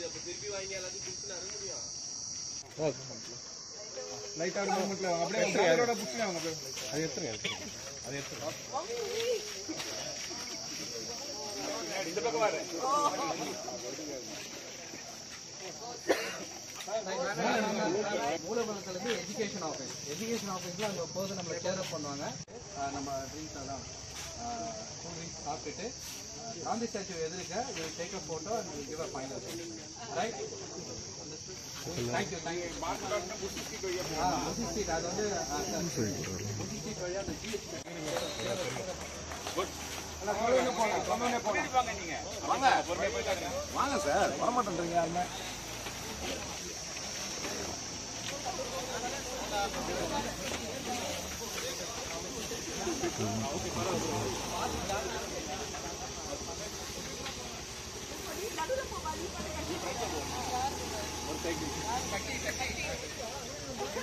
லைட்டா ஒரு மூமெண்ட்ல அப்படியே அவரோட புடிச்சுங்க அவங்க அப்படியே அது எடுத்துருங்க எடுத்துருங்க. அது எடுத்துருங்க மூலபலத்துல இருந்து எஜுகேஷன் ஆஃபீஸ் எஜுகேஷன் ஆஃபீஸ்ல அங்க போது நம்மளை கேர் அப் பண்ணுவாங்க ஆஹ் நம்ம ட்ரிங்க்ஸ் எல்லாம் கூல் ட்ரிங்க்ஸ் சாப்பிட்டுட்டு ஆஹ் காந்தி ஸ்டாச்சு எதிர்க்க you take a photo and you give a final right thank you thank you ஆ முசி ஸ்ட்ரீட் அது வந்து முசி ஸ்ட்ரீட் வழியா அந்த ஜிஹெச் வாங்க சார் வரமாட்டேன்றீங்க யாருமே நடுவில் போகாதீங்க